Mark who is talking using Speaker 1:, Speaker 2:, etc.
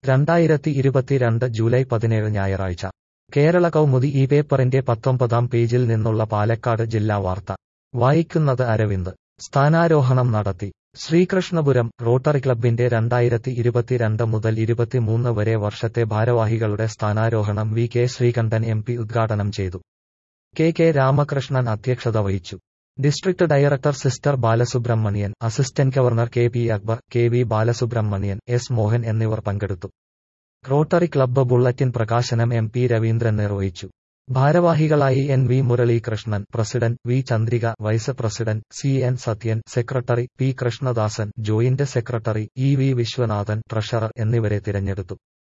Speaker 1: രണ്ടായിരത്തി ഇരുപത്തിരണ്ട് ജൂലൈ പതിനേഴ് ഞായറാഴ്ച കേരള കൗമുദി ഈ പേപ്പറിന്റെ പത്തൊമ്പതാം പേജിൽ നിന്നുള്ള പാലക്കാട് ജില്ലാ വാർത്ത വായിക്കുന്നത് അരവിന്ദ് സ്ഥാനാരോഹണം നടത്തി ശ്രീകൃഷ്ണപുരം റോട്ടറി ക്ലബിന്റെ രണ്ടായിരത്തി ഇരുപത്തിരണ്ട് മുതൽ ഇരുപത്തിമൂന്ന് വരെ വർഷത്തെ ഭാരവാഹികളുടെ സ്ഥാനാരോഹണം V K Sreekandan M P ഉദ്ഘാടനം ചെയ്തു കെ കെ രാമകൃഷ്ണൻ അധ്യക്ഷത വഹിച്ചു district director sister Balasubramanian assistant governor K P Akbar K V Balasubramanian S Mohan എന്നിവർ പങ്കെടുത്തു റോട്ടറി ക്ലബ്ബ് ബുള്ളറ്റിൻ പ്രകാശനം എം പി രവീന്ദ്രൻ നിർവഹിച്ചു ഭാരവാഹികളായി N V Muralikrishnan president V Chandrika vice president C N Sathyan secretary P Krishnadasan joint secretary E V Viswanathan treasurer എന്നിവരെ തിരഞ്ഞെടുത്തു